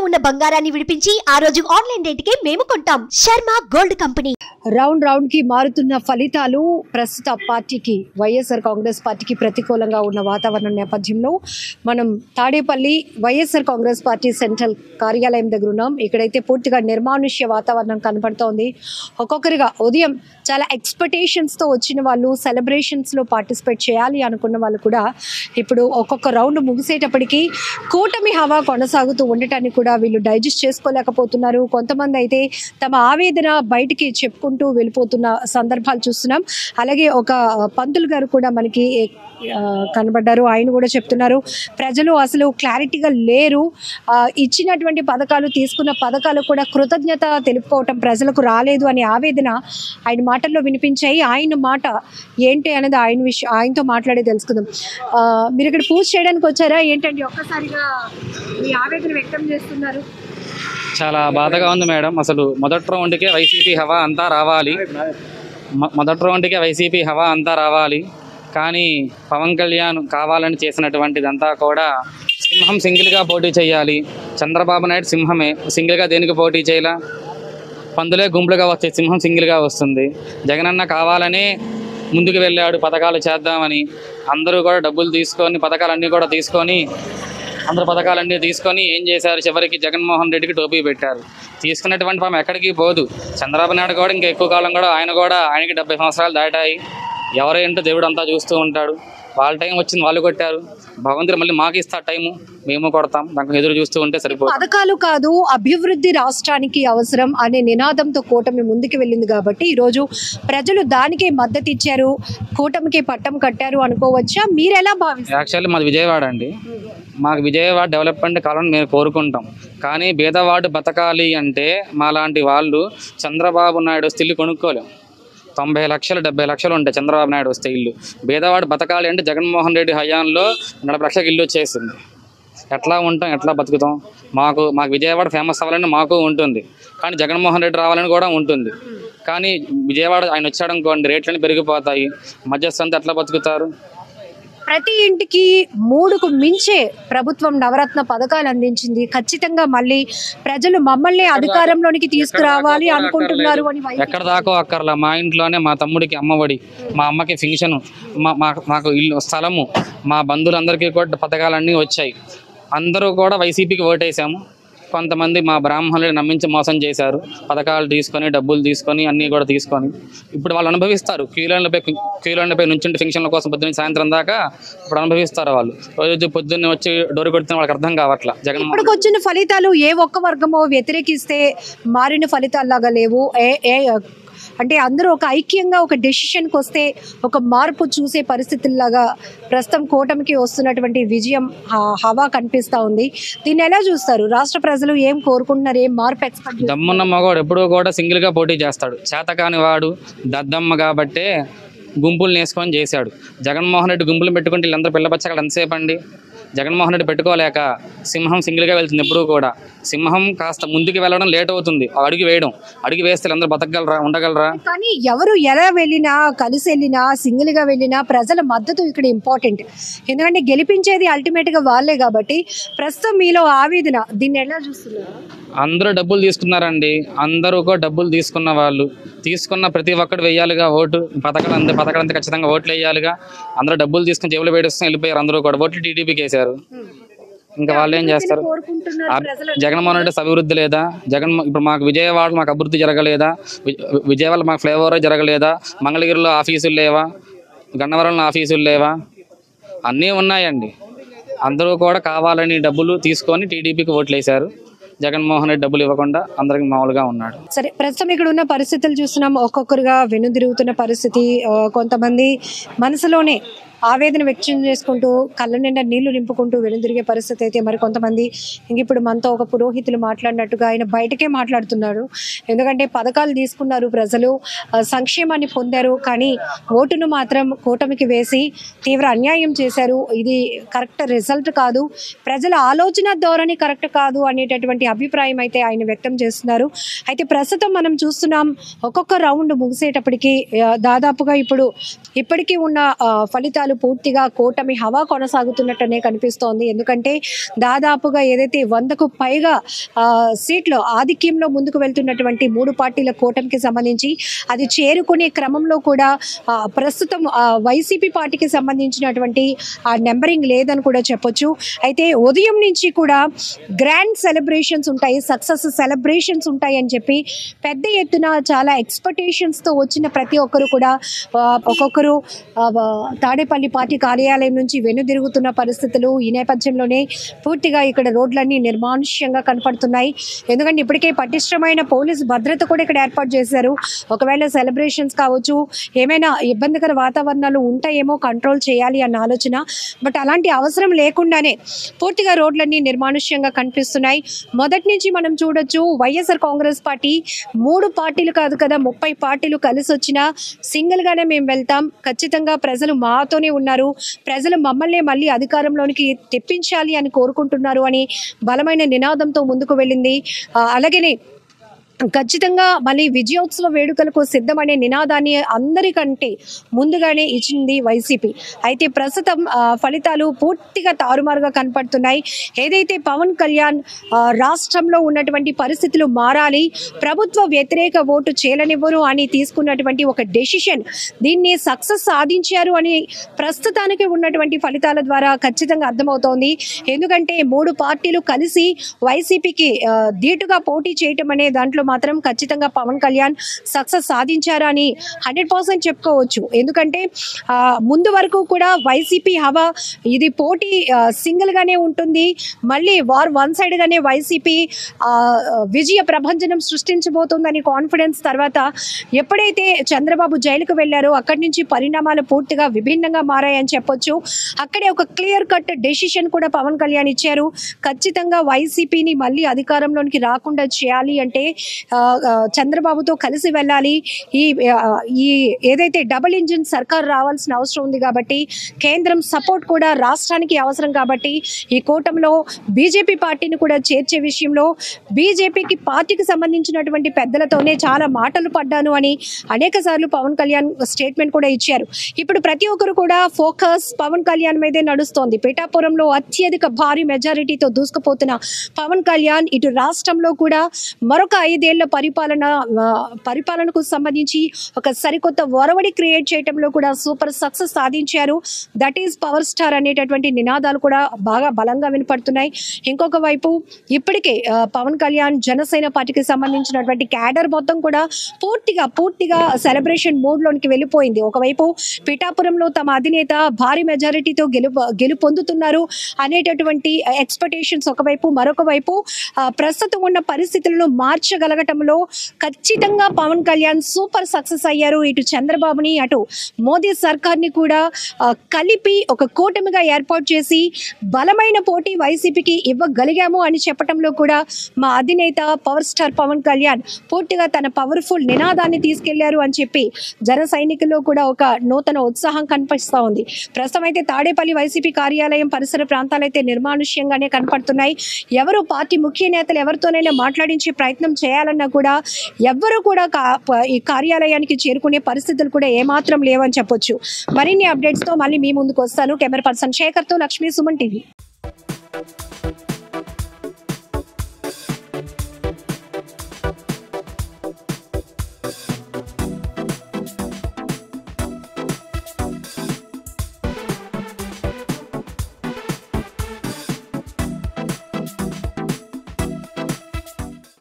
ఉన్న బంగారాన్ని విడిపించి ఆ రోజు ఆన్లైన్ రేటుకే మేము కొంటాం Sharma gold company round round కి మారుతున్న ఫలితాలు ప్రస్తుత పార్టీకి వైఎస్ఆర్ కాంగ్రెస్ పార్టీకి ప్రతికూలంగా ఉన్న వాతావరణం నేపథ్యంలో మనం Tadepalli YSR Congress Party central కార్యాలయం దగ్గర ఉన్నాం ఇక్కడైతే పూర్తిగా నిర్మానుష్య వాతావరణం కనపడుతోంది ఒక్కొక్కరిగా ఉదయం చాలా ఎక్స్పెక్టేషన్స్తో వచ్చిన వాళ్ళు సెలబ్రేషన్స్లో పార్టిసిపేట్ చేయాలి అనుకున్న వాళ్ళు కూడా ఇప్పుడు ఒక్కొక్క రౌండ్ ముగిసేటప్పటికి కూటమి హవా కొనసాగుతూ ఉండటాన్ని కూడా వీళ్ళు డైజెస్ట్ చేసుకోలేకపోతున్నారు కొంతమంది అయితే తమ ఆవేదన బయటికి చెప్పుకుంటూ వెళ్ళిపోతున్న సందర్భాలు చూస్తున్నాం అలాగే ఒక పంతులు గారు కూడా మనకి ఆ, కనబడ్డారు ఆయన కూడా చెప్తున్నారు ప్రజలు అసలు క్లారిటీగా లేరు ఆ, ఇచ్చినటువంటి పథకాలు తీసుకున్న పథకాలు కూడా కృతజ్ఞత తెలుపుకోవటం ప్రజలకు రాలేదు అనే ఆవేదన ఆయన మాటల్లో వినిపించాయి ఆయన మాట ఏంటి అనేది ఆయన విషయం ఆయనతో మాట్లాడి తెలుసుకుందాం ఆ, మీరు ఇక్కడ పూజ చేయడానికి వచ్చారా ఏంటండి ఒక్కసారిగా మీ ఆవేదన వ్యక్తం చేస్తున్నారు చాలా బాధగా ఉంది మేడం అసలు మొదటి రౌండ్కే వైసీపీ హవా అంతా రావాలి మొ- మొదటి రౌండ్కే వైసీపీ హవా అంతా రావాలి కానీ పవన్ కళ్యాణ్ కావాలని చేసినటువంటిదంతా కూడా సింహం సింగిల్గా పోటీ చేయాలి చంద్రబాబు నాయుడు సింహమే సింగిల్గా దేనికి పోటీ చేయాల పందులే గుంపులుగా వస్తే సింహం సింగిల్గా వస్తుంది జగనన్న కావాలనే ముందుకు వెళ్ళాడు పథకాలు చేద్దామని అందరూ కూడా డబ్బులు తీసుకొని పథకాలన్నీ కూడా తీసుకొని అందరు పథకాలన్నీ తీసుకొని ఏం చేశారు చివరికి జగన్మోహన్ రెడ్డికి టోపీ పెట్టారు తీసుకున్నటువంటి పాపం ఎక్కడికి పోదు చంద్రబాబు నాయుడు కూడా ఇంకా ఎక్కువ కాలం కూడా ఆయన కూడా ఆయనకి డెబ్బై సంవత్సరాలు దాటాయి ఎవరేంటో దేవుడు అంతా చూస్తూ ఉంటాడు వాళ్ళ టైం వచ్చింది వాళ్ళు కొట్టారు భగవంతుడు మళ్ళీ మాకు ఇస్తా టైము మేము కొడతాం దానికి ఎదురు చూస్తూ ఉంటే సరిపోతుంది పథకాలు కాదు అభివృద్ధి రాష్ట్రానికి అవసరం అనే నినాదంతో కూటమి ముందుకు వెళ్ళింది కాబట్టి ఈరోజు ప్రజలు దానికే మద్దతు ఇచ్చారు కూటమికి పట్టం కట్టారు అనుకోవచ్చా మీరు ఎలా భావిస్తారు యాక్చువల్లీ మాది విజయవాడ అండి మాకు విజయవాడ డెవలప్మెంట్ కావాలని మేము కోరుకుంటాం కానీ బీదవాడు బతకాలి అంటే మాలాంటి వాళ్ళు చంద్రబాబు నాయుడు వస్తే ఇల్లు కొనుక్కోలేం తొంభై లక్షలు డెబ్బై లక్షలు ఉంటాయి చంద్రబాబు నాయుడు వస్తే ఇల్లు బీదవాడు బతకాలి అంటే జగన్మోహన్ రెడ్డి హయాంలో నలభై లక్షలకు ఇల్లు వచ్చేసింది ఎట్లా ఉంటాం ఎట్లా బతుకుతాం మాకు మాకు విజయవాడ ఫేమస్ అవ్వాలని మాకు ఉంటుంది కానీ జగన్మోహన్ రెడ్డి రావాలని కూడా ఉంటుంది కానీ విజయవాడ ఆయన వచ్చాడు అనుకోండి రేట్లన్నీ పెరిగిపోతాయి మధ్యస్థంతా ఎట్లా బతుకుతారు ప్రతి ఇంటికి మూడుకు మించే ప్రభుత్వం నవరత్న పథకాలు అందించింది ఖచ్చితంగా మళ్ళీ ప్రజలు మమ్మల్ని అధికారంలోనికి తీసుకురావాలి అనుకుంటున్నారు అని వైసీపీ ఎక్కడ దాకో అక్కర్లా మా ఇంట్లోనే మా తమ్ముడికి అమ్మఒడి మా అమ్మకి ఫంక్షన్ మా మా- మాకు ఇల్లు స్థలము మా బంధువులందరికీ కూడా పథకాలన్నీ వచ్చాయి అందరూ కూడా వైసీపీకి ఓటేసాము కొంతమంది మా బ్రాహ్మణులు నమ్మించి మోసం చేశారు పథకాలు తీసుకొని డబ్బులు తీసుకొని అన్నీ కూడా తీసుకొని ఇప్పుడు వాళ్ళు అనుభవిస్తారు క్యూలైన్లపై క్యూలైన్లపై నుంచుంటే ఫంక్షన్ల కోసం పొద్దున్న సాయంత్రం దాకా ఇప్పుడు అనుభవిస్తారు వాళ్ళు రోజు పొద్దున్నే వచ్చి డోరు కొడితే వాళ్ళకి అర్థం కావట్లా జగన్మోహన్ ఇప్పటికి వచ్చిన ఫలితాలు ఏ ఒక్క వర్గమో వ్యతిరేకిస్తే మారిన ఫలితాల్లాగా లేవు ఏ ఏ అంటే అందరూ ఒక ఐక్యంగా ఒక డెసిషన్కి వస్తే ఒక మార్పు చూసే పరిస్థితుల్లాగా ప్రస్తుతం కూటమికి వస్తున్నటువంటి విజయం హ- హవా కనిపిస్తూ ఉంది దీన్ని ఎలా చూస్తారు రాష్ట్ర ప్రజలు ఏం కోరుకుంటున్నారు ఏం మార్పు ఎక్స్పెక్ట్ దమ్మున్న మగవాడు ఎప్పుడూ కూడా సింగిల్గా పోటీ చేస్తాడు చేతకాని వాడు దద్దమ్మ కాబట్టే గుంపులు వేసుకొని చేశాడు జగన్మోహన్ రెడ్డి గుంపులు పెట్టుకుంటే వీళ్ళందరూ పిల్లపచ్చగలు ఎంతసేపు అండి జగన్మోహన్ రెడ్డి పెట్టుకోలేక సింహం సింగిల్గా వెళ్తుంది ఎప్పుడూ కూడా సింహం కాస్త ముందుకు వెళ్ళడం లేట్ అవుతుంది ఆ అడుగు వేయడం అడుగు వేస్తే వీళ్ళందరూ బతకగలరా ఉండగలరా కానీ ఎవరు ఎలా వెళ్ళినా కలిసి వెళ్ళినా సింగిల్ గా వెళ్ళినా ప్రజల మద్దతు ఇక్కడ ఇంపార్టెంట్ ఎందుకంటే గెలిపించేది అల్టిమేట్ గా వాళ్ళే కాబట్టి ప్రస్తుతం మీలో ఆవేదన దీన్ని ఎలా చూస్తున్నారు అందరూ డబ్బులు తీసుకున్నారండి అందరూ కూడా డబ్బులు తీసుకున్న వాళ్ళు తీసుకున్న ప్రతి ఒక్కడు వెయ్యాలిగా ఓటు పథకాలు అంతే పథకాలు అంతే ఖచ్చితంగా ఓట్లు వేయాలిగా అందరూ డబ్బులు తీసుకుని జేబులో పెట్టేసుకుని వెళ్ళిపోయారు అందరూ కూడా ఓట్లు టీడీపీకి వేశారు ఇంకా వాళ్ళు ఏం చేస్తారు కోరుకుంటున్నారు అబ్- జగన్మోహన్ రెడ్డి అభివృద్ధి లేదా జగన్ ఇప్పుడు మాకు విజయవాడ మాకు అభివృద్ధి జరగలేదా వి- విజయవాడ మాకు ఫ్లైఓవర్ జరగలేదా మంగళగిరిలో ఆఫీసులు లేవా గన్నవరంలో ఆఫీసులు లేవా అన్నీ ఉన్నాయండి అందరూ కూడా కావాలని డబ్బులు తీసుకొని టీడీపీకి ఓట్లు వేశారు జగన్మోహన్ రెడ్డి డబ్బులు ఇవ్వకుండా అందరికి మామూలుగా ఉన్నాడు సరే ప్రస్తుతం ఇక్కడ ఉన్న పరిస్థితులు చూస్తున్నాం ఒక్కొక్కరుగా వెనుదిరుగుతున్న పరిస్థితి ఆ, కొంతమంది మనసులోనే ఆవేదన వ్యక్తం చేసుకుంటూ కళ్ళ నిండా నీళ్లు నింపుకుంటూ వెనుదిరిగే పరిస్థితి అయితే మరి కొంతమంది ఇంక ఇప్పుడు మనతో ఒక పురోహితులు మాట్లాడినట్టుగా ఆయన బయటకే మాట్లాడుతున్నాడు ఎందుకంటే పథకాలు తీసుకున్నారు ప్రజలు ఆ, సంక్షేమాన్ని పొందారు కానీ ఓటును మాత్రం కూటమికి వేసి తీవ్ర అన్యాయం చేశారు ఇది కరెక్ట్ రిజల్ట్ కాదు ప్రజల ఆలోచన ధోరణి కరెక్ట్ కాదు అనేటటువంటి అభిప్రాయం అయితే ఆయన వ్యక్తం చేస్తున్నారు అయితే ప్రస్తుతం మనం చూస్తున్నాం ఒక్కొక్క రౌండ్ ముగిసేటప్పటికి ఆ, దాదాపుగా ఇప్పుడు ఇప్పటికీ ఉన్న ఆ, ఫలితాలు పూర్తిగా కూటమి హవా కొనసాగుతున్నట్టనే కనిపిస్తోంది ఎందుకంటే దాదాపుగా ఏదైతే వందకు పైగా ఆ, సీట్లు ఆధిక్యంలో ముందుకు వెళ్తున్నటువంటి మూడు పార్టీల కూటమికి సంబంధించి అది చేరుకునే క్రమంలో కూడా ఆ, ప్రస్తుతం ఆ, వైసీపీ పార్టీకి సంబంధించినటువంటి ఆ నెంబరింగ్ లేదని కూడా చెప్పొచ్చు అయితే ఉదయం నుంచి కూడా గ్రాండ్ సెలబ్రేషన్స్ ఉంటాయి సక్సెస్ సెలబ్రేషన్స్ ఉంటాయి అని చెప్పి పెద్ద ఎత్తున చాలా ఎక్స్పెక్టేషన్స్తో వచ్చిన ప్రతి ఒక్కరు కూడా ఆ, ఒక్కొక్కరు ఆ, వ- తాడేపల్లి పార్టీ కార్యాలయం నుంచి వెనుదిరుగుతున్న పరిస్థితులు ఈ నేపథ్యంలోనే పూర్తిగా ఇక్కడ రోడ్లన్నీ నిర్మానుష్యంగా కనపడుతున్నాయి ఎందుకంటే ఇప్పటికే పటిష్టమైన పోలీస్ భద్రత కూడా ఇక్కడ ఏర్పాటు చేశారు ఒకవేళ సెలబ్రేషన్స్ కావచ్చు ఏమైనా ఇబ్బందికర వాతావరణాలు ఉంటాయేమో కంట్రోల్ చేయాలి అన్న ఆలోచన బట్ అలాంటి అవసరం లేకుండానే పూర్తిగా రోడ్లన్నీ నిర్మానుష్యంగా కనిపిస్తున్నాయి మొదటి నుంచి మనం చూడొచ్చు వైఎస్ఆర్ కాంగ్రెస్ పార్టీ మూడు పార్టీలు కాదు కదా ముప్పై పార్టీలు కలిసి వచ్చినా సింగిల్ గానే మేము వెళ్తాం ఖచ్చితంగా ప్రజలు మాతోనే ఉన్నారు ప్రజలు మమ్మల్ని మళ్ళీ అధికారంలోనికి తెప్పించాలి అని కోరుకుంటున్నారు అని బలమైన నినాదంతో ముందుకు వెళ్ళింది ఆ, అలాగనే ఖచ్చితంగా మళ్ళీ విజయోత్సవ వేడుకలకు సిద్ధమనే నినాదాన్ని అందరికంటే ముందుగానే ఇచ్చింది వైసీపీ అయితే ప్రస్తుతం ఆ, ఫలితాలు పూర్తిగా తారుమారుగా కనపడుతున్నాయి ఏదైతే పవన్ కళ్యాణ్ ఆ, రాష్ట్రంలో ఉన్నటువంటి పరిస్థితులు మారాలి ప్రభుత్వ వ్యతిరేక ఓటు చేయలనివ్వరు అని తీసుకున్నటువంటి ఒక డెసిషన్ దీన్ని సక్సెస్ సాధించారు అని ప్రస్తుతానికి ఉన్నటువంటి ఫలితాల ద్వారా ఖచ్చితంగా అర్థమవుతోంది ఎందుకంటే మూడు పార్టీలు కలిసి వైసీపీకి ఆ, ధీటుగా పోటీ చేయటం అనే దాంట్లో మాత్రం ఖచ్చితంగా పవన్ కళ్యాణ్ సక్సెస్ సాధించారా అని హండ్రెడ్ పర్సెంట్ చెప్పుకోవచ్చు ఎందుకంటే ఆ, ముందు వరకు కూడా వైసీపీ హవా ఇది పోటీ ఆ, single గానే ఉంటుంది మళ్ళీ వార్ వన్ సైడ్ గానే వైసీపీ ఆ, విజయ ప్రభంజనం సృష్టించబోతుందని కాన్ఫిడెన్స్ తర్వాత ఎప్పుడైతే చంద్రబాబు జైలుకు వెళ్ళారో అక్కడి నుంచి పరిణామాలు పూర్తిగా విభిన్నంగా మారాయని చెప్పొచ్చు అక్కడే ఒక క్లియర్ కట్ డెసిషన్ కూడా పవన్ కళ్యాణ్ ఇచ్చారు ఖచ్చితంగా వైసీపీని మళ్ళీ అధికారంలోనికి రాకుండా చేయాలి అంటే ఆ, ఆ, చంద్రబాబుతో కలిసి వెళ్ళాలి ఈ ఆ, ఈ ఏదైతే డబుల్ ఇంజిన్ సర్కార్ రావాల్సిన అవసరం ఉంది కాబట్టి కేంద్రం సపోర్ట్ కూడా రాష్ట్రానికి అవసరం కాబట్టి ఈ కూటమిలో బీజేపీ పార్టీని కూడా చేర్చే విషయంలో బీజేపీకి పార్టీకి సంబంధించినటువంటి పెద్దలతోనే చాలా మాటలు పడ్డాను అని అనేక సార్లు పవన్ కళ్యాణ్ స్టేట్మెంట్ కూడా ఇచ్చారు ఇప్పుడు ప్రతి ఒక్కరు కూడా ఫోకస్ పవన్ కళ్యాణ్ మీదే నడుస్తోంది పిఠాపురంలో అత్యధిక భారీ మెజారిటీతో దూసుకుపోతున్న పవన్ కళ్యాణ్ ఇటు రాష్ట్రంలో కూడా మరొక ఐదేళ్ల పరిపాలన ఆ, పరిపాలనకు సంబంధించి ఒక సరికొత్త ఒరవడి క్రియేట్ చేయడంలో కూడా సూపర్ సక్సెస్ సాధించారు దట్ ఈస్ పవర్ స్టార్ అనేటటువంటి నినాదాలు కూడా బాగా బలంగా వినపడుతున్నాయి ఇంకొక వైపు ఇప్పటికే ఆ, పవన్ కళ్యాణ్ జనసేన పార్టీకి సంబంధించినటువంటి క్యాడర్ మొత్తం కూడా పూర్తిగా పూర్తిగా సెలబ్రేషన్ మూడ్ లోనికి వెళ్ళిపోయింది ఒకవైపు పిఠాపురంలో తమ అధినేత భారీ మెజారిటీతో గెలుపు గెలుపొందుతున్నారు అనేటటువంటి ఎక్స్పెక్టేషన్స్ ఒకవైపు మరొక వైపు ఆ, ప్రస్తుతం ఉన్న పరిస్థితులను మార్చగలగటంలో ఖచ్చితంగా పవన్ కళ్యాణ్ సూపర్ సక్సెస్ అయ్యారు ఇటు చంద్రబాబుని అటు మోదీ సర్కార్ని కూడా ఆ, కలిపి ఒక కూటమిగా ఏర్పాటు చేసి బలమైన పోటీ వైసీపీకి ఇవ్వగలిగాము అని చెప్పటంలో కూడా మా అధినేత పవర్ స్టార్ పవన్ కళ్యాణ్ పూర్తిగా తన పవర్ఫుల్ నినాదాన్ని తీసుకెళ్లారు అని చెప్పి జన సైనికుల్లో కూడా ఒక నూతన ఉత్సాహం కనిపిస్తా ఉంది ప్రస్తుతం అయితే తాడేపల్లి వైసీపీ కార్యాలయం పరిసర ప్రాంతాలైతే నిర్మానుష్యంగానే కనపడుతున్నాయి ఎవరు పార్టీ ముఖ్య నేతలు ఎవరితోనైనా మాట్లాడించే ప్రయత్నం చేయాలన్నా కూడా ఎవ్వరూ కూడా కా- ప- ఈ కార్యాలయానికి చేరుకునే పరిస్థితులు కూడా ఏమాత్రం లేవని చెప్పొచ్చు మరిన్ని అప్డేట్స్తో మళ్ళీ మీ ముందుకు వస్తాను కెమెరా పర్సన్ శేఖర్తో లక్ష్మీ సుమన్ టీవీ